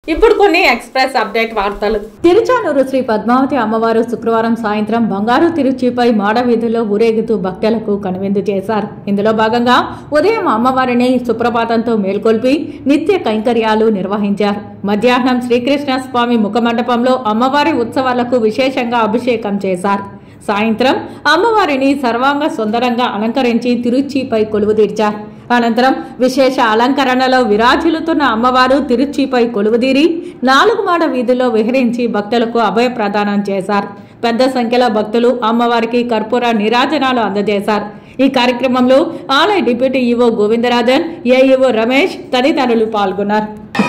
ఇప్పుడు కొన్ని express update వార్తలు తిరుచానూరు శ్రీ పద్మావతి అమ్మవారు శుక్రవారం సాయంత్రం బంగారు తిరుచిపై మాడ వీధుల్లో ఊరేగుతూ భక్తులకు కనువిందు చేశారు ఇందులో భాగంగా ఉదయం అమ్మవారిని సుప్రభాతంతో మేల్కొల్పి నిత్య కైంకర్యాలు నిర్వహించారు మధ్యాహ్నం శ్రీకృష్ణ స్వామి ముఖమండపంలో అమ్మవారి ఉత్సవాలకు విశేషంగా అభిషేకం చేశారు సాయంత్రం అమ్మవారిని సర్వాంగ సుందరంగా అలంకరించి తిరుచిపై కొలువు తీర్చారు అనంతరం విశేష అలంకరణలో విరాజిల్లుతున్న అమ్మవారు తిరుచిపై కొలువుదీరి నాలుగు మాడ వీధుల్లో విహరించి భక్తులకు అభయ ప్రదానం చేశారు పెద్ద సంఖ్యలో భక్తులు అమ్మవారికి కర్పూర నిరాజనాలు అందజేశారు ఈ కార్యక్రమంలో ఆలయ deputy EO Govindarajan AEO Ramesh తదితరులు పాల్గొన్నారు